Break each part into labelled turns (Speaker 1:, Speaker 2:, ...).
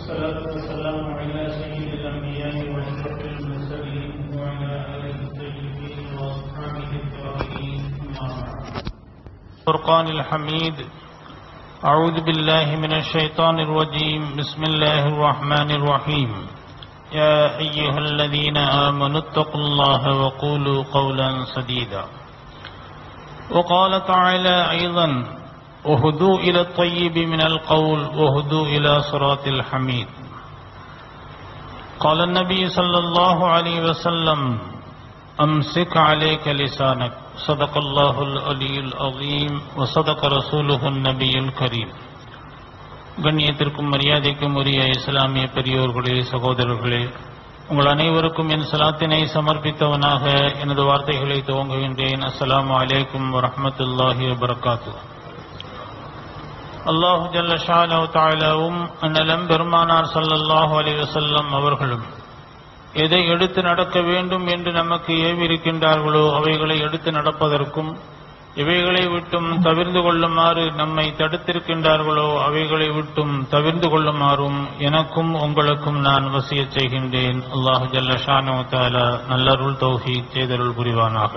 Speaker 1: والصلاة والسلام على سيد الأنبياء وأشرف المرسلين وعلى آله الطيبين وأصحابه الطاهرين أما بعد فرقان الحميد أعوذ بالله من الشيطان الرجيم بسم الله الرحمن الرحيم يا أيها الذين آمنوا اتقوا الله وقولوا قولا سديدا وقال تعالى أيضا وهدوا إلى الطيب من القول وهدوا إلى صراط الحميد قال النبي صلى الله عليه وسلم أمسك عليك لسانك صدق الله العلي العظيم وصدق رسوله النبي الكريم கண்ணியத்திற்கும் மரியாதைக்கும் உரிய இஸ்லாமிய பெரியோர்களே சகோதரர்களே உங்கள் அனைவருக்கும் என் சலாத்தினை சமர்ப்பித்தவனாக எனது வார்த்தைகளை துவங்குகின்றேன் அஸ்ஸலாமு அலைக்கும் வரஹ்மத்துல்லாஹி வபரகாத்து அல்லாஹு ஜல்ல ஷாலு தாலாவும் அந்நலம் பெருமானார் ஸல்லல்லாஹு அலைஹி வஸல்லம் அவர்களும் எதை எடுத்து நடக்க வேண்டும் என்று நமக்கு ஏவிருக்கின்றார்களோ அவைகளை எடுத்து நடப்பதற்கும் இவைகளை விட்டும் தவிர்ந்து கொள்ளுமாறு நம்மை தடுத்திருக்கின்றார்களோ அவைகளை விட்டும் தவிர்ந்து கொள்ளுமாறும் எனக்கும் உங்களுக்கும் நான் வசிய செய்கின்றேன் அல்லாஹு ஜல்ல ஷானு தாலா நல்லருள் தௌஹி செய்தருள் புரிவானாக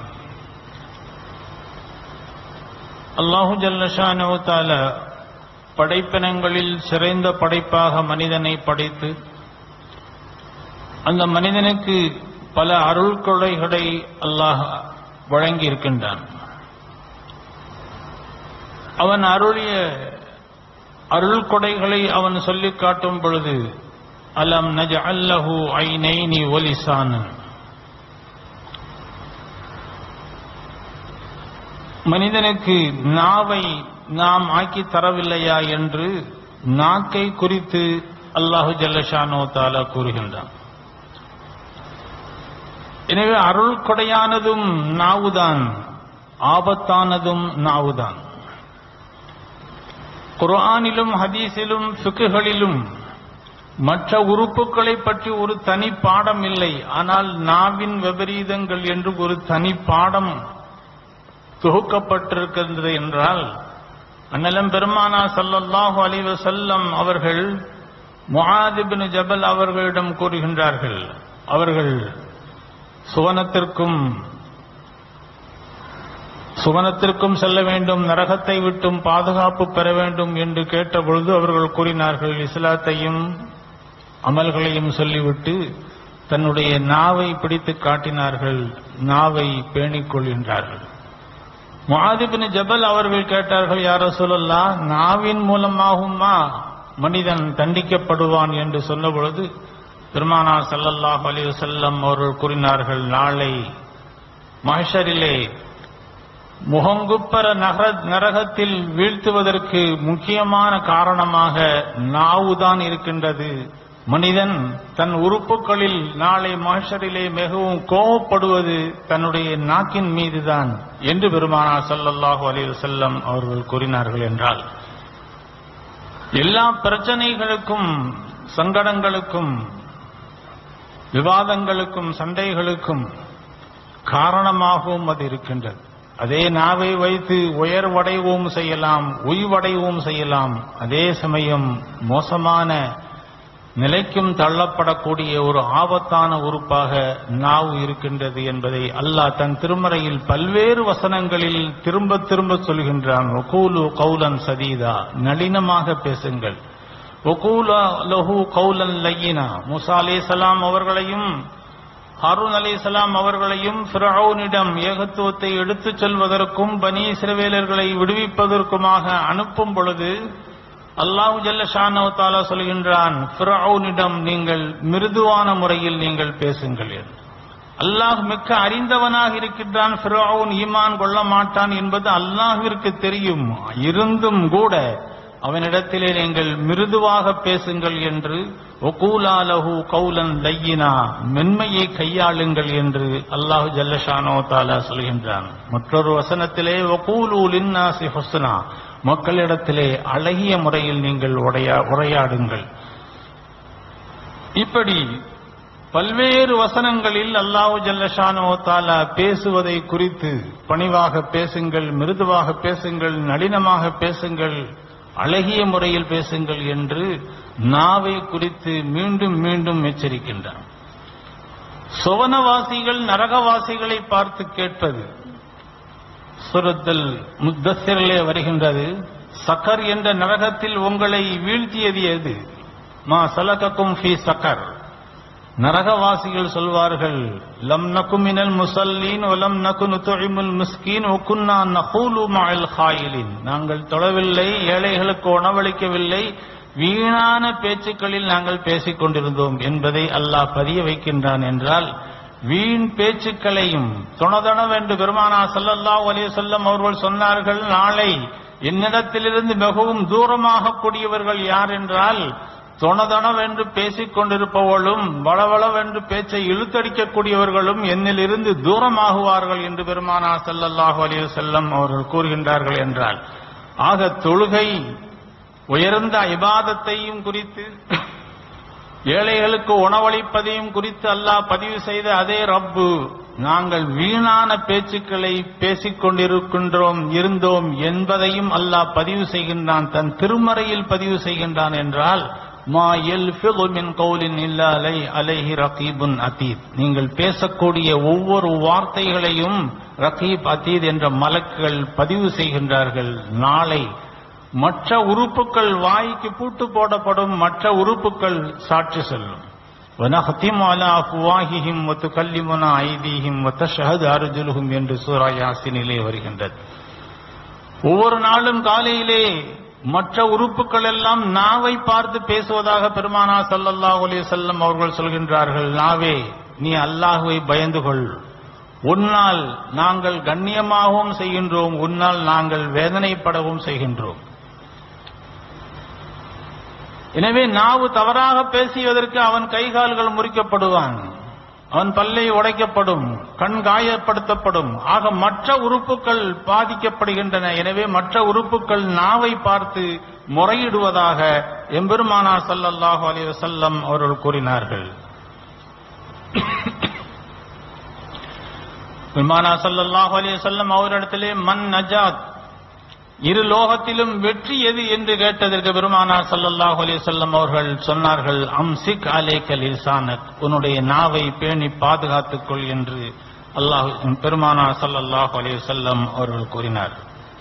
Speaker 1: அல்லாஹு ஜல்ல ஷானு தாலா படைப்பினங்களில் சிறைந்த படைப்பாக மனிதனை படைத்து அந்த மனிதனுக்கு பல அருள் கொடைகளை அல்லாஹ் வழங்கி இருக்கின்றான் அவன் அருளிய அருள் கொடைகளை அவன் சொல்லிக் காட்டும் பொழுது அலம் நஜ அல்லஹு ஐநைனி ஒலிசான் மனிதனுக்கு நாவை நாம் ஆக்கி தரவில்லையா என்று நாக்கை குறித்து அல்லாஹு ஜல்லஷானோ தாலா கூறுகின்றான் எனவே அருள் கொடையானதும் நாவுதான் ஆபத்தானதும் நாவுதான் குர்ஆனிலும் ஹதீஸிலும் சுக்குகளிலும் மற்ற உறுப்புகளை பற்றி ஒரு தனி பாடம் இல்லை ஆனால் நாவின் விபரீதங்கள் என்று ஒரு தனி பாடம் தொகுக்கப்பட்டிருக்கின்றது என்றால் அண்ணலம் பெருமானா சல்லல்லாஹு அலைஹி வஸல்லம் அவர்கள் முஆதிபின் ஜபல் அவர்களிடம் கூறுகின்றார்கள் அவர்கள் சுவனத்திற்கும் சுவனத்திற்கும் செல்ல வேண்டும் நரகத்தை விட்டும் பாதுகாப்பு பெற வேண்டும் என்று கேட்டபொழுது அவர்கள் கூறினார்கள் இஸ்லாத்தையும் அமல்களையும் சொல்லிவிட்டு தன்னுடைய நாவை பிடித்து காட்டினார்கள் நாவை பேணிக் கொள்கின்றார்கள் மாதிபின் ஜபல் அவர்கள் கேட்டார்கள் யார சொல்லல்லா நாவின் மூலமாகுமா மனிதன் தண்டிக்கப்படுவான் என்று சொன்ன பொழுது பெருமானா சல்லல்லாஹ் அலி வசல்லம் அவர்கள் கூறினார்கள் நாளை மஹரிலே முகங்குப்பர நகர நரகத்தில் வீழ்த்துவதற்கு முக்கியமான காரணமாக நாவுதான் இருக்கின்றது மனிதன் தன் உறுப்புகளில் நாளை மஹரிலே மிகவும் கோபப்படுவது தன்னுடைய நாக்கின் மீதுதான் என்று பெருமானா சல்லல்லாஹு அலி வசல்லம் அவர்கள் கூறினார்கள் என்றால் எல்லா பிரச்சனைகளுக்கும் சங்கடங்களுக்கும் விவாதங்களுக்கும் சண்டைகளுக்கும் காரணமாகவும் அது இருக்கின்றது அதே நாவை வைத்து உயர்வடைவும் செய்யலாம் உய்வடைவும் செய்யலாம் அதே சமயம் மோசமான நிலைக்கும் தள்ளப்படக்கூடிய ஒரு ஆபத்தான உறுப்பாக நாவு இருக்கின்றது என்பதை அல்லாஹ் தன் திருமறையில் பல்வேறு வசனங்களில் திரும்ப திரும்ப சொல்கின்றான் ஒகூலு கௌலன் சதீதா நளினமாக பேசுங்கள் ஒகூலா லஹு கௌலன் லையினா முசா அலே சலாம் அவர்களையும் ஹாரூன் அலி சலாம் அவர்களையும் ஃபிரௌனிடம் ஏகத்துவத்தை எடுத்துச் செல்வதற்கும் பனி சிறுவேலர்களை விடுவிப்பதற்குமாக அனுப்பும் பொழுது அல்லாஹு ஜல்ல ஷானோ தாலா சொல்கின்றான் ஃபிரௌனிடம் நீங்கள் மிருதுவான முறையில் நீங்கள் பேசுங்கள் அல்லாஹ் மிக்க அறிந்தவனாக இருக்கின்றான் ஃபிரௌன் ஈமான் கொள்ள மாட்டான் என்பது அல்லாஹிற்கு தெரியும் இருந்தும் கூட அவனிடத்திலே நீங்கள் மிருதுவாக பேசுங்கள் என்று ஒகூலாலஹு கௌலன் லையினா மென்மையை கையாளுங்கள் என்று அல்லாஹு ஜல்லஷானோ தாலா சொல்கின்றான் மற்றொரு வசனத்திலே ஒகூலு லின்னாசி ஹுஸ்னா மக்களிடத்திலே அழகிய முறையில் நீங்கள் உரையா உரையாடுங்கள் இப்படி பல்வேறு வசனங்களில் அல்லாஹு ஜல்லஷானோ தாலா பேசுவதை குறித்து பணிவாக பேசுங்கள் மிருதுவாக பேசுங்கள் நளினமாக பேசுங்கள் அழகிய முறையில் பேசுங்கள் என்று நாவை குறித்து மீண்டும் மீண்டும் எச்சரிக்கின்றான் சுவனவாசிகள் நரகவாசிகளை பார்த்து கேட்பது சுரத்தல் முத்தசிரிலே வருகின்றது சக்கர் என்ற நரகத்தில் உங்களை வீழ்த்தியது எது மா சலகக்கும் ஃபி சக்கர் நரகவாசிகள் சொல்வார்கள் லம் நகுமினல் முசல்லீன் வலம் நகு நுத்துழிமுல் மிஸ்கீன் ஒக்குன்னா நகூலு மஅல் ஹாயிலின் நாங்கள் தொழவில்லை ஏழைகளுக்கு உணவளிக்கவில்லை வீணான பேச்சுக்களில் நாங்கள் பேசிக் கொண்டிருந்தோம் என்பதை அல்லாஹ் பதிய வைக்கின்றான் என்றால் வீண் பேச்சுக்களையும் தொணதொணவென்று பெருமானா ஸல்லல்லாஹு அலைஹி வஸல்லம் அவர்கள் சொன்னார்கள் நாளை என்னிடத்திலிருந்து மிகவும் தூரமாக கூடியவர்கள் யார் என்றால் தொணதொணவென்று பேசிக் கொண்டிருப்பவர்களும் வளவளவென்று பேச்சை இழுத்தடிக்கக்கூடியவர்களும் என்னிலிருந்து தூரமாகுவார்கள் என்று பெருமானா ஸல்லல்லாஹு அலைஹி வஸல்லம் அவர்கள் கூறுகின்றார்கள் என்றால் ஆக தொழுகை உயர்ந்த இபாதத்தையும் குறித்து ஏழைகளுக்கு உணவளிப்பதையும் குறித்து அல்லாஹ் பதிவு செய்த அதே ரப்பு நாங்கள் வீணான பேச்சுக்களை பேசிக் கொண்டிருக்கின்றோம் இருந்தோம் என்பதையும் அல்லாஹ் பதிவு செய்கின்றான் தன் திருமறையில் பதிவு செய்கின்றான் என்றால் மா யல்ஃபிது மின் கௌலின் இல்லா அலை அலைஹி ரகீபுன் அதீத் நீங்கள் பேசக்கூடிய ஒவ்வொரு வார்த்தைகளையும் ரகீப் அதீத் என்ற மலக்குகள் பதிவு செய்கின்றார்கள் நாளை மற்ற உறுப்புகள் வாய்க்கு பூட்டு போடப்படும் மற்ற உறுப்புகள் சாட்சி சொல்லும் وَنَخْتِمُ عَلَى أَفْوَاهِهِمْ وَتُكَلِّمُنَا أَيْدِيهِمْ وَتَشْهَدُ أَرْجُلُهُمْ என்று சூரா யாசினிலே வருகின்றது ஒவ்வொரு நாளும் காலையிலே மற்ற உறுப்புகள் எல்லாம் நாவை பார்த்து பேசுவதாக பெருமானா ஸல்லல்லாஹு அலைஹி வஸல்லம் அவர்கள் சொல்கின்றார்கள் நாவே நீ அல்லாஹ்வை பயந்து கொள் உன்னால் நாங்கள் கண்ணியமாகவும் செய்கின்றோம் உன்னால் நாங்கள் வேதனைப்படவும் செய்கின்றோம் எனவே நாவு தவறாக பேசியதற்கு அவன் கைகால்கள் முறிக்கப்படுவான் அவன் பல்லை உடைக்கப்படும் கண் காயப்படுத்தப்படும் ஆக மற்ற உறுப்புகள் பாதிக்கப்படுகின்றன எனவே மற்ற உறுப்புகள் நாவை பார்த்து முறையிடுவதாக எம்பெருமானார் ஸல்லல்லாஹு அலைஹி வஸல்லம் அவர்கள் கூறினார்கள் பெருமானா ஸல்லல்லாஹு அலைஹி வஸல்லம் அவரிடத்திலே மன் நஜாத் இரு லோகத்திலும் வெற்றி எது என்று கேட்டதற்கு பெருமானார் ஸல்லல்லாஹு அலைஹி வஸல்லம் அவர்கள் சொன்னார்கள் அம்சிக் அலைக லிசானக் உன்னுடைய நாவை பேணி பாதுகாத்துக் கொள் என்று அல்லாஹ் பெருமானார் ஸல்லல்லாஹு அலைஹி வஸல்லம் அவர்கள் கூறினார்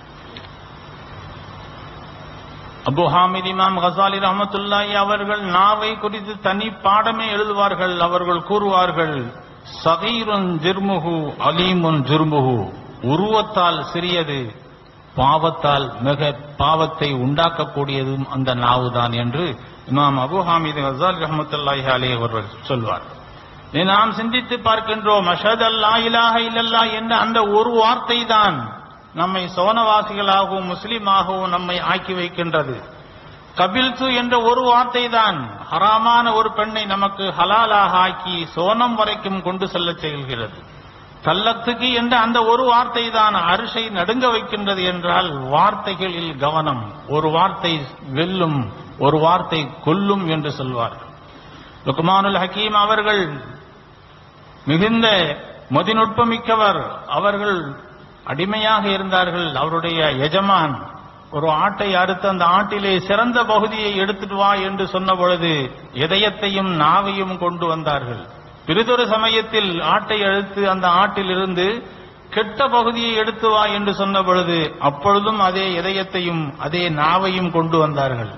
Speaker 1: அபு ஹாமித் இமாம் கசாலி ரஹமத்துல்லாஹி அவர்கள் நாவை குறித்து தனி பாடமே எழுதுவார்கள் அவர்கள் கூறுவார்கள் சகீருன் ஜிர்முகு அலீமுன் ஜுர்முகு உருவத்தால் சிறியது பாவத்தால் மிக பாவத்தை உண்டாக்கக்கூடியதும் அந்த நாவுதான் என்று இமாம் அபு ஹாமித் கசாலி ரஹமத்துல்லாஹி அலைஹி அவர்கள் சொல்வார் இதை நாம் சிந்தித்து பார்க்கின்றோம் அஷத் அல்லா இலாஹ இல்லல்லா என்ற அந்த ஒரு வார்த்தை தான் நம்மை சோனவாசிகளாகவும் முஸ்லிமாகவும் நம்மை ஆக்கி வைக்கின்றது கபில்சு என்ற ஒரு வார்த்தை தான் ஹராமான ஒரு பெண்ணை நமக்கு ஹலாலாக ஆக்கி சோனம் வரைக்கும் கொண்டு செல்லச் செய்கிறது தல்லத்துக்கு என்ற அந்த ஒரு வார்த்தை தான் அரிசை நடுங்க வைக்கின்றது என்றால் வார்த்தைகளில் கவனம் ஒரு வார்த்தை வெல்லும் ஒரு வார்த்தை கொல்லும் என்று சொல்வார்கள் லுக்மானுல் ஹக்கீம் அவர்கள் மிகுந்த மதிநுட்பமிக்கவர் அவர்கள் அடிமையாக இருந்தார்கள் அவருடைய எஜமான் ஒரு ஆட்டை அறுத்து அந்த ஆட்டிலே சிறந்த பகுதியை எடுத்துட்டு வா என்று சொன்ன பொழுது இதயத்தையும் நாவையும் கொண்டு வந்தார்கள் பிறிதொரு சமயத்தில் ஆட்டை அழுத்து அந்த ஆட்டிலிருந்து கெட்ட பகுதியை எடுத்து வா என்று சொன்ன பொழுது அப்பொழுதும் அதே இதயத்தையும் அதே நாவையும் கொண்டு வந்தார்கள்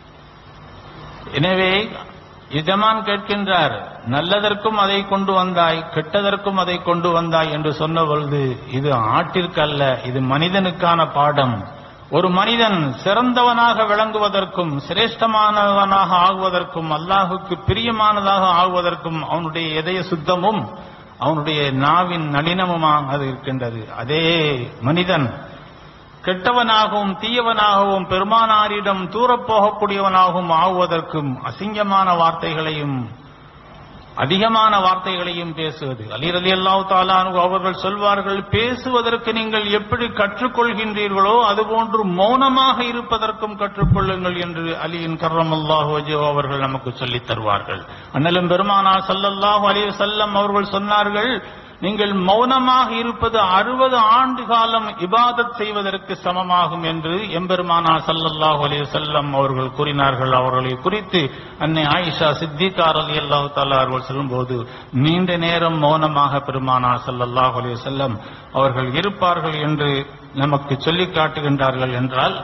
Speaker 1: எனவே எஜமான் கேட்கின்றார் நல்லதற்கும் அதை கொண்டு வந்தாய் கெட்டதற்கும் அதை கொண்டு வந்தாய் என்று சொன்ன பொழுது இது ஆட்டிற்கு அல்ல இது மனிதனுக்கான பாடம் ஒரு மனிதன் சிறந்தவனாக விளங்குவதற்கும் சிரேஷ்டமானவனாக ஆகுவதற்கும் அல்லாஹுக்கு பிரியமானதாக ஆகுவதற்கும் அவனுடைய இதய சுத்தமும் அவனுடைய நாவின் நளினமுமாக அது இருக்கின்றது அதே மனிதன் கெட்டவனாகவும் தீயவனாகவும் பெருமானாரிடம் தூரப்போகக்கூடியவனாகவும் ஆகுவதற்கும் அசிங்கமான வார்த்தைகளையும் அதிகமான வார்த்தைகளையும் பேசுவது அலி ரலி அல்லாஹ் தாலானு அவர்கள் சொல்வார்கள் பேசுவதற்கு நீங்கள் எப்படி கற்றுக்கொள்கின்றீர்களோ அதுபோன்று மௌனமாக இருப்பதற்கும் கற்றுக்கொள்ளுங்கள் என்று அலியின் கர்ரம் அல்லாஹு அவர்கள் நமக்கு சொல்லித் தருவார்கள் அண்ணலும் பெருமானார் ஸல்லல்லாஹு அலைஹி வஸல்லம் அவர்கள் சொன்னார்கள் நீங்கள் மௌனமாக இருப்பது அறுபது ஆண்டு காலம் இபாதத் செய்வதற்கு சமமாகும் என்று எம்பெருமானா ஸல்லல்லாஹு அலைஹி வஸல்லம் அவர்கள் கூறினார்கள் அவர்களை குறித்து அன்னை ஆயிஷா சித்திகா ரலியல்லாஹு தஆலா அவர்கள் சொல்லும்போது நீண்ட நேரம் மௌனமாக பெருமானா ஸல்லல்லாஹு அலைஹி வஸல்லம் அவர்கள் இருப்பார்கள் என்று நமக்கு சொல்லிக் காட்டுகின்றார்கள் என்றால்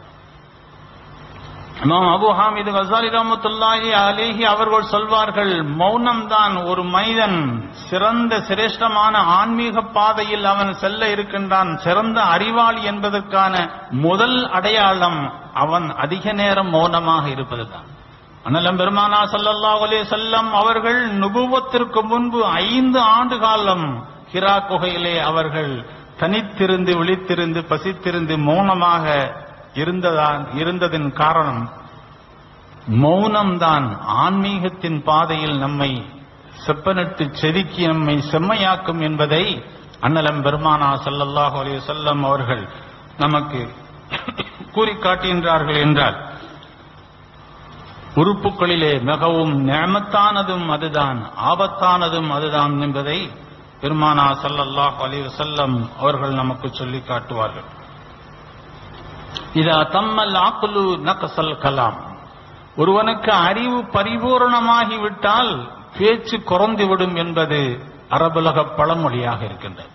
Speaker 1: இமாம் அபு ஹாமிது கசாலி ரஹமத்துல்லாஹி அலேஹி அவர்கள் சொல்வார்கள் மௌனம் தான் ஒரு மனிதன் சிறந்த சிரேஷ்டமான ஆன்மீக பாதையில் அவன் செல்ல இருக்கின்றான் சிறந்த அறிவாளி என்பதற்கான முதல் அடையாளம் அவன் அதிக நேரம் மௌனமாக இருப்பதுதான் அனலம் பெருமானா ஸல்லல்லாஹு அலைஹி வஸல்லம் அவர்கள் நுபுவத்திற்கு முன்பு ஐந்து ஆண்டு காலம் ஹிரா குகையிலே அவர்கள் தனித்திருந்து விழித்திருந்து பசித்திருந்து மௌனமாக இருந்ததான் இருந்ததின் காரணம் மௌனம்தான் ஆன்மீகத்தின் பாதையில் நம்மை செப்பனிட்டு செதுக்கி நம்மை செம்மையாக்கும் என்பதை அண்ணலம் பெருமானா ஸல்லல்லாஹு அலைஹி வஸல்லம் அவர்கள் நமக்கு கூறி காட்டுகின்றார்கள் என்றால் உறுப்புகளிலே மிகவும் நியமத்தானதும் அதுதான் ஆபத்தானதும் அதுதான் என்பதை பெருமானா ஸல்லல்லாஹு அலைஹி வஸல்லம் அவர்கள் நமக்கு சொல்லி காட்டுவார்கள் இதா தம்மல் ஆக்குலு நகசல் கலாம் ஒருவனுக்கு அறிவு பரிபூரணமாகி விட்டால் பேச்சு குறைந்துவிடும் என்பது அரபுலக பழமொழியாக இருக்கின்றது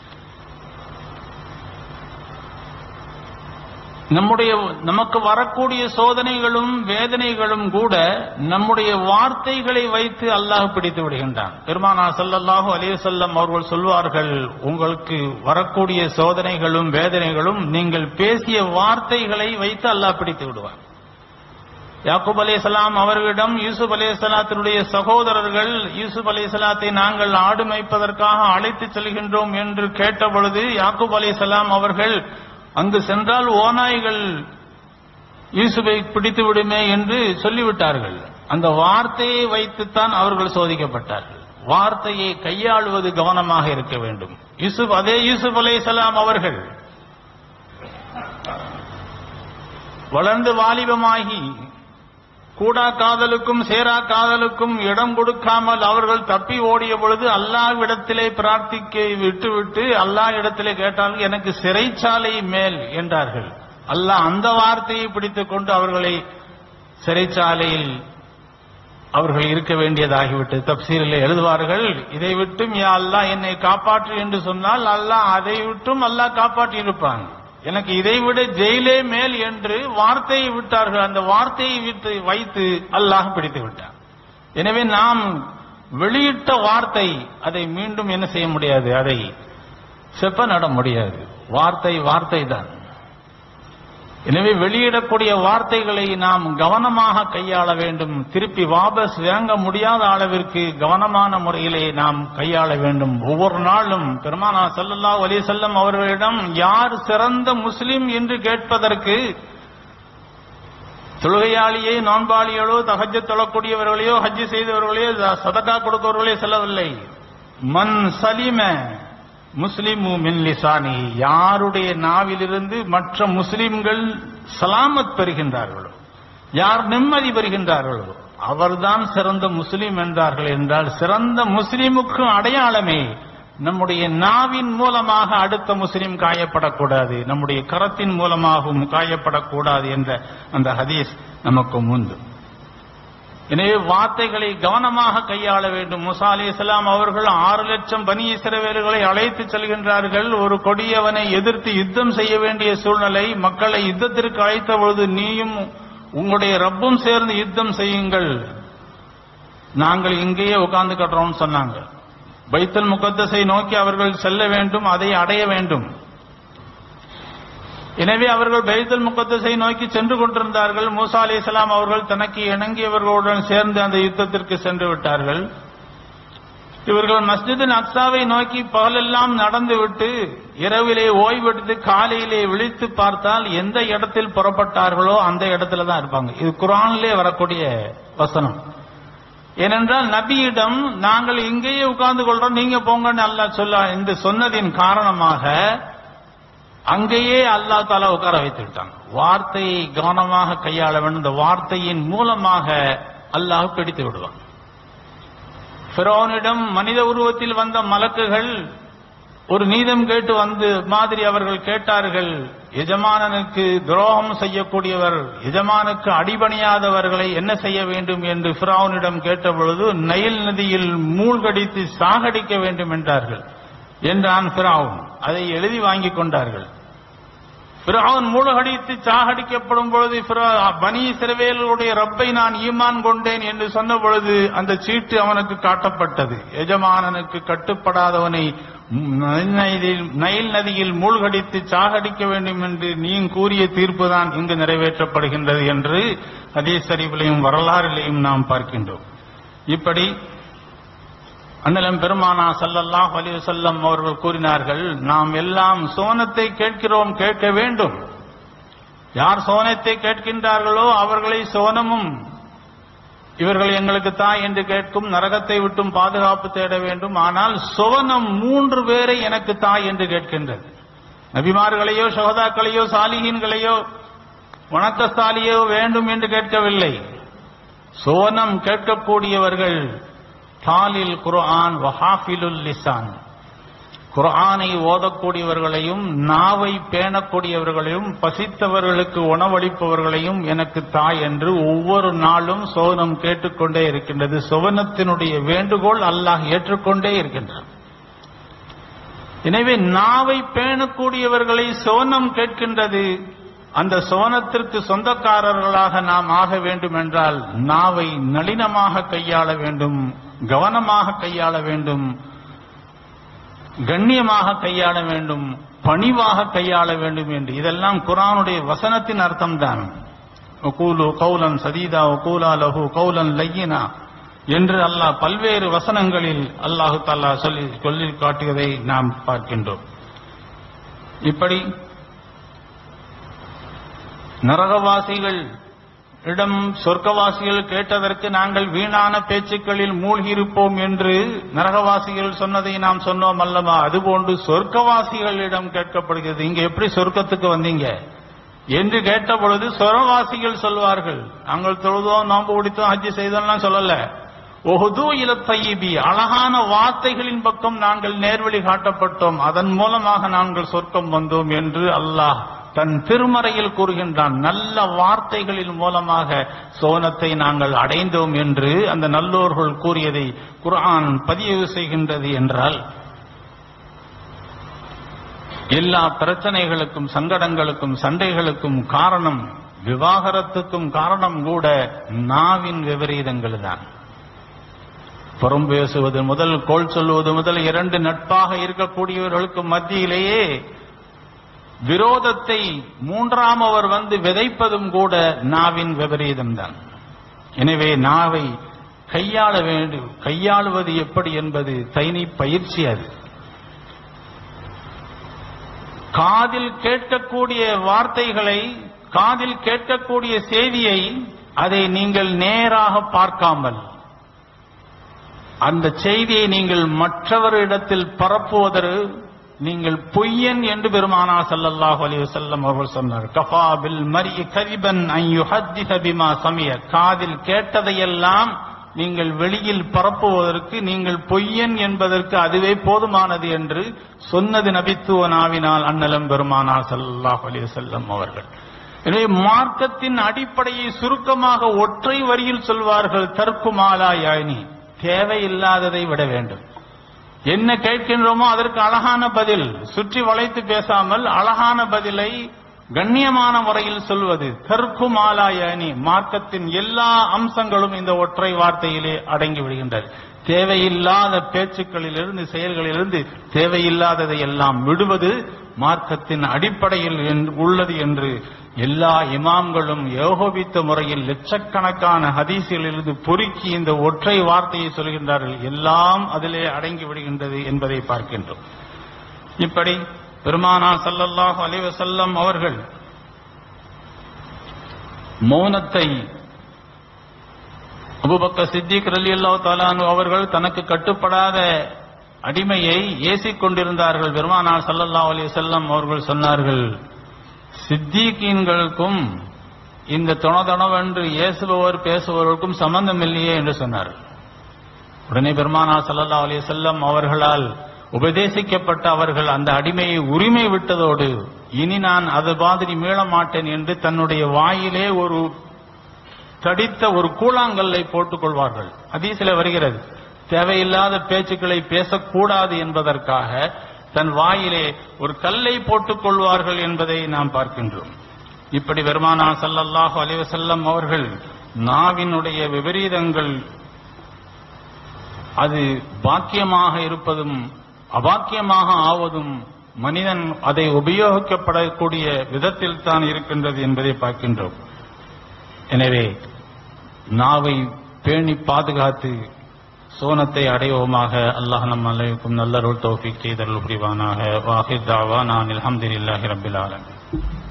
Speaker 1: நம்முடைய நமக்கு வரக்கூடிய சோதனைகளும் வேதனைகளும் கூட நம்முடைய வார்த்தைகளை வைத்து அல்லாஹ் பிடித்து விடுகின்றான் பெருமானா ஸல்லல்லாஹு அலைஹி வஸல்லம் அவர்கள் சொல்வார்கள் உங்களுக்கு வரக்கூடிய சோதனைகளும் வேதனைகளும் நீங்கள் பேசிய வார்த்தைகளை வைத்து அல்லாஹ் பிடித்து விடுவார் யாக்கூப் அலைஹிஸ்ஸலாம் அவர்களிடம் யூசுப் அலைஹிஸ்ஸலாத்தினுடைய சகோதரர்கள் யூசுப் அலைஹிஸ்ஸலாத்தை நாங்கள் ஆடு மேய்ப்பதற்காக அழைத்து செல்கின்றோம் என்று கேட்ட பொழுது யாக்கூப் அலைஹிஸ்ஸலாம் அவர்கள் அங்கு சென்றால் ஓநாய்கள் யூசுஃபை பிடித்து விடுமே என்று சொல்லிவிட்டார்கள் அந்த வார்த்தையை வைத்துத்தான் அவர்கள் சோதிக்கப்பட்டார்கள் வார்த்தையை கையாளுவது கவனமாக இருக்க வேண்டும் யூசுப் அதே யூசுப் அலைஹிஸ்ஸலாம் அவர்கள் வளர்ந்து வாலிபமாகி கூடா காதலுக்கும் சேரா காதலுக்கும் இடம் கொடுக்காமல் அவர்கள் தப்பி ஓடிய பொழுது அல்லாஹ்விடத்திலே பிரார்த்திக்க விட்டுவிட்டு அல்லாஹ் இடத்திலே கேட்டார்கள் எனக்கு சிறைச்சாலை மேல் என்றார்கள் அல்லாஹ் அந்த வார்த்தையை பிடித்துக் கொண்டு அவர்களை சிறைச்சாலையில் அவர்கள் இருக்க வேண்டியதாகிவிட்டது தப்சீரில் எழுதுவார்கள் இதை விட்டும் யா அல்லாஹ் என்னை காப்பாற்று என்று சொன்னால் அல்லாஹ் அதை விட்டும் அல்லாஹ் காப்பாற்றி இருப்பான் எனக்கு இதை விட ஜெயிலே மேல் என்று வார்த்தையை விட்டார்கள் அந்த வார்த்தையை விட்டு வைத்து அல்லாஹ் பிடித்து விட்டான் எனவே நாம் வெளியிட்ட வார்த்தை அதை மீண்டும் என்ன செய்ய முடியாது அதை செப்ப நட முடியாது வார்த்தை வார்த்தை தான் எனவே வெளியிடக்கூடிய வார்த்தைகளை நாம் கவனமாக கையாள வேண்டும் திருப்பி வாபஸ் வாங்க முடியாத அளவிற்கு கவனமான முறையிலே நாம் கையாள வேண்டும் ஒவ்வொரு நாளும் பெருமானா ஸல்லல்லாஹு அலைஹி வஸல்லம் அவர்களிடம் யார் சிறந்த முஸ்லிம் என்று கேட்பதற்கு தொழுகையாளியை நோன்பாளிகளோ தஹஜ் தொழக்கூடியவர்களையோ ஹஜ் செய்தவர்களையோ சதகா கொடுப்பவர்களே செல்லவில்லை மன் சலிம முஸ்லிமு மின் லிசானி யாருடைய நாவிலிருந்து மற்ற முஸ்லிம்கள் சலாமத் பெறுகின்றார்களோ யார் நிம்மதி பெறுகின்றார்களோ அவர்தான் சிறந்த முஸ்லிம் என்றார்கள் என்றால் சிறந்த முஸ்லிமுக்கு அடையாளமே நம்முடைய நாவின் மூலமாக அடுத்த முஸ்லிம் காயப்படக்கூடாது நம்முடைய கரத்தின் மூலமாகவும் காயப்படக்கூடாது என்ற அந்த ஹதீஸ் நமக்கு முந்து எனவே வார்த்தைகளை கவனமாக கையாள வேண்டும் முசா அலி இஸ்லாம் அவர்கள் ஆறு லட்சம் பனி இஸ்ரவேலர்களை அழைத்து செல்கின்றார்கள் ஒரு கொடியவனை எதிர்த்து யுத்தம் செய்ய வேண்டிய சூழ்நிலை மக்களை யுத்தத்திற்கு அழைத்த பொழுது நீயும் உங்களுடைய ரப்பும் சேர்ந்து யுத்தம் செய்யுங்கள் நாங்கள் இங்கேயே உட்கார்ந்து கட்டுறோம் சொன்னாங்க பைத்தல் முகத்தஸை நோக்கி அவர்கள் செல்ல வேண்டும் அதை அடைய வேண்டும் எனவே அவர்கள் பைத்தல் முகத்தஸை நோக்கி சென்று கொண்டிருந்தார்கள் மூசா அலி இஸ்லாம் அவர்கள் தனக்கு இணங்கியவர்களுடன் சேர்ந்து அந்த யுத்தத்திற்கு சென்று விட்டார்கள் இவர்கள் மஸ்ஜிதின் அக்ஸாவை நோக்கி பகலெல்லாம் நடந்துவிட்டு இரவிலே ஓய்வெடுத்து காலையிலே விழித்து பார்த்தால் எந்த இடத்தில் புறப்பட்டார்களோ அந்த இடத்துல தான் இருப்பாங்க இது குரானிலே வரக்கூடிய வசனம் ஏனென்றால் நபியிடம் நாங்கள் இங்கேயே உட்கார்ந்து கொள்றோம் நீங்க போங்கன்னு அல்லாஹ் சொல்ல என்று சொன்னதின் காரணமாக அங்கேயே அல்லா தாலா உட்கார வைத்து விட்டான் வார்த்தையை கவனமாக கையாள வேண்டும் இந்த வார்த்தையின் மூலமாக அல்லாஹ் பிடித்து விடுவான் பிறோனிடம் மனித உருவத்தில் வந்த மலக்குகள் ஒரு நீதம் கேட்டு வந்து மாதிரி அவர்கள் கேட்டார்கள் எஜமானனுக்கு துரோகம் செய்யக்கூடியவர் எஜமானுக்கு அடிபணியாதவர்களை என்ன செய்ய வேண்டும் என்று பிராவுனிடம் கேட்டபொழுது நைல் நதியில் மூழ்கடித்து சாகடிக்க வேண்டும் என்றார்கள் என்றான் பிராவுன் அதை எழுதி வாங்கிக் கொண்டார்கள் பிறவன் மூழ்கடித்து சாகடிக்கப்படும் பொழுது பிற- பனி சிறுவேலுடைய ரப்பை நான் ஈமான் கொண்டேன் என்று சொன்ன பொழுது அந்த சீட்டு அவனுக்கு காட்டப்பட்டது எஜமானனுக்கு கட்டுப்படாதவனை நைல் நதியில் நைல் நதியில் மூழ்கடித்து சாகடிக்க வேண்டும் என்று நீ கூறிய தீர்ப்புதான் இங்கு நிறைவேற்றப்படுகின்றது என்று ஹதீஸ் ஷரீஃபிலையும் வரலாறிலையும் நாம் பார்க்கின்றோம் இப்படி அண்ணலம் பெருமானா ஸல்லல்லாஹு அலைஹி வஸல்லம் அவர்கள் கூறினார்கள் நாம் எல்லாம் சோனத்தை கேட்கிறோம் கேட்க வேண்டும் யார் சோனத்தை கேட்கின்றார்களோ அவர்களை சோனமும் இவர்கள் எங்களுக்கு தாய் என்று கேட்கும் நரகத்தை விட்டும் பாதுகாப்பு தேட வேண்டும் ஆனால் சோனம் மூன்று பேரை எனக்கு தாய் என்று கேட்கின்றது நபிமார்களையோ சகோதாக்களையோ சாலிகீன்களையோ வணக்கஸ்தாலியோ வேண்டும் என்று கேட்கவில்லை சோனம் கேட்கக்கூடியவர்கள் தாலில் குர்ஆன் வஹாஃபிலுல் லிசான் குர்ஆனை ஓதக்கூடியவர்களையும் நாவை பேணக்கூடியவர்களையும் பசித்தவர்களுக்கு உணவளிப்பவர்களையும் எனக்கு தாய் என்று ஒவ்வொரு நாளும் சோனம் கேட்டுக்கொண்டே இருக்கின்றது சோனத்தினுடைய வேண்டுகோள் அல்லாஹ் ஏற்றுக்கொண்டே இருக்கின்றான் எனவே நாவை பேணக்கூடியவர்களை சோனம் கேட்கின்றது அந்த சோனத்திற்கு சொந்தக்காரர்களாக நாம் ஆக வேண்டும் என்றால் நாவை நளினமாக கையாள வேண்டும் கவனமாக கையாள வேண்டும் கண்ணியமாக கையாள வேண்டும் பணிவாக கையாள வேண்டும் என்று இதெல்லாம் குரானுடைய வசனத்தின் அர்த்தம்தான் ஒகூலு கௌலன் சதீதா ஒகூலா லஹு கௌலன் லையினா என்று அல்லாஹ் பல்வேறு வசனங்களில் அல்லாஹு தாலா சொல்லி சொல்லி காட்டியதை நாம் பார்க்கின்றோம் இப்படி நரகவாசிகள் இடம் சொர்க்கவாசிகள் கேட்டதற்கு நாங்கள் வீணான பேச்சுக்களில் மூழ்கியிருப்போம் என்று நரகவாசிகள் சொன்னதை நாம் சொன்னோம் அல்லவா அதுபோன்று சொர்க்கவாசிகளிடம் கேட்கப்படுகிறது இங்க எப்படி சொர்க்கத்துக்கு வந்தீங்க என்று கேட்ட பொழுது சொர்க்கவாசிகள் சொல்வார்கள் நாங்கள் தொழுதோம் நோம்பு பிடித்தோம் ஹஜ்ஜி செய்தோம்லாம் சொல்லல ஒஹுது இல தையிபி அழகான வார்த்தைகளின் பக்கம் நாங்கள் நேர்வழி காட்டப்பட்டோம் அதன் மூலமாக நாங்கள் சொர்க்கம் வந்தோம் என்று அல்லாஹ் தன் திருமறையில் கூறுகின்றான் நல்ல வார்த்தைகளின் மூலமாக சோனத்தை நாங்கள் அடைந்தோம் என்று அந்த நல்லோர்கள் கூறியதை குர்ஆன் பதிவு செய்கின்றது என்றால் எல்லா பிரச்சனைகளுக்கும் சங்கடங்களுக்கும் சண்டைகளுக்கும் காரணம் விவாகரத்துக்கும் காரணம் கூட நாவின் விபரீதங்கள் தான் புறம் பேசுவது முதல் கோல் சொல்லுவது முதல் இரண்டு நட்பாக இருக்கக்கூடியவர்களுக்கு மத்தியிலேயே விரோதத்தை மூன்றாம் அவர் வந்து விதைப்பதும் கூட நாவின் விபரீதம் தான் எனவே நாவை கையாள வேண்டும் கையாளுவது எப்படி என்பது தைனி பயிற்சி அது காதில் கேட்கக்கூடிய வார்த்தைகளை காதில் கேட்கக்கூடிய செய்தியை அதை நீங்கள் நேராக பார்க்காமல் அந்த செய்தியை நீங்கள் மற்றவரிடத்தில் பரப்புவதற்கு நீங்கள் பொய்யன் என்று பெருமானா ஸல்லல்லாஹு அலைஹி வஸல்லம் அவர்கள் சொன்னார் கஃபா பில் மர்இ கதிபன் அன் யுஹத்திஸ பிமா சமிய காதில் கேட்டதையெல்லாம் நீங்கள் வெளியில் பரப்புவதற்கு நீங்கள் பொய்யன் என்பதற்கு அதுவே போதுமானது என்று சொன்னது நபித்துவ நாவினால் அன்னலம் பெருமானா ஸல்லல்லாஹு அலைஹி வஸல்லம் அவர்கள் எனவே மார்க்கத்தின் அடிப்படையை சுருக்கமாக ஒற்றை வரியில் சொல்வார்கள் தற்குமாலா யானி தேவையில்லாததை விட வேண்டும் என்ன கேட்கின்றோமோ அதற்கு அழகான பதில் சுற்றி வளைத்து பேசாமல் அழகான பதிலை கண்ணியமான முறையில் சொல்வது கற்கு மாலாயணி மார்க்கத்தின் எல்லா அம்சங்களும் இந்த ஒற்றை வார்த்தையிலே அடங்கி விடுகின்றது தேவையில்லாத பேச்சுக்களிலிருந்து செயல்களிலிருந்து தேவையில்லாததை எல்லாம் விடுவது மார்க்கத்தின் அடிப்படையில் என்று- உள்ளது என்று எல்லா இமாம்களும் ஏகோபித்த முறையில் லட்சக்கணக்கான ஹதீஸிலிருந்து பொறுக்கி இந்த ஒற்றை வார்த்தையை சொல்கின்றார்கள் எல்லாம் அதிலே அடங்கி விடுகின்றது என்பதை பார்க்கின்றோம் இப்படி பெருமானா ஸல்லல்லாஹு அலைஹி வஸல்லம் அவர்கள் மௌனத்தை அபூபக்கர் சித்திக் ரலியல்லாஹு தஆலானு அவர்கள் தனக்கு கட்டுப்படாத அடிமையை ஏசிக் கொண்டிருந்தார்கள் பெருமானார் ஸல்லல்லாஹு அலைஹி வஸல்லம் அவர்கள் சொன்னார்கள் சித்திகீன்களுக்கும் இந்த தொணதொணவென்று ஏசுபவர் பேசுபவருக்கும் சம்பந்தம் இல்லையே என்று சொன்னார் உடனே பெருமானா ஸல்லல்லாஹு அலைஹி வஸல்லம் அவர்களால் உபதேசிக்கப்பட்ட அவர்கள் அந்த அடிமையை உரிமை விட்டதோடு இனி நான் அது மாதிரி மீள மாட்டேன் என்று தன்னுடைய வாயிலே ஒரு தடித்த ஒரு கூழாங்கல்லை போட்டுக் கொள்வார்கள் ஹதீஸில் வருகிறது தேவையில்லாத பேச்சுக்களை பேசக்கூடாது என்பதற்காக தன் வாயிலே ஒரு கல்லை போட்டுக் கொள்வார்கள் என்பதை நாம் பார்க்கின்றோம் இப்படி பெருமானா ஸல்லல்லாஹு அலைஹி வஸல்லம் அவர்கள் நாவினுடைய விபரீதங்கள் அது பாக்கியமாக இருப்பதும் அபாக்கியமாக ஆவதும் மனிதன் அதை உபயோகிக்கப்படக்கூடிய விதத்தில் தான் இருக்கின்றது என்பதை பார்க்கின்றோம் எனவே நாவை பேணி பாதுகாத்து சோனத்தை அடைவோமாக அல்லாஹ் நம் அனைவருக்கும் நல்லருள் தௌஃபீக் செய்தருள் புரிவானாக வாஹித் தாவா நான் அல்ஹம்துலில்லாஹி ரப்பில் ஆலமீன்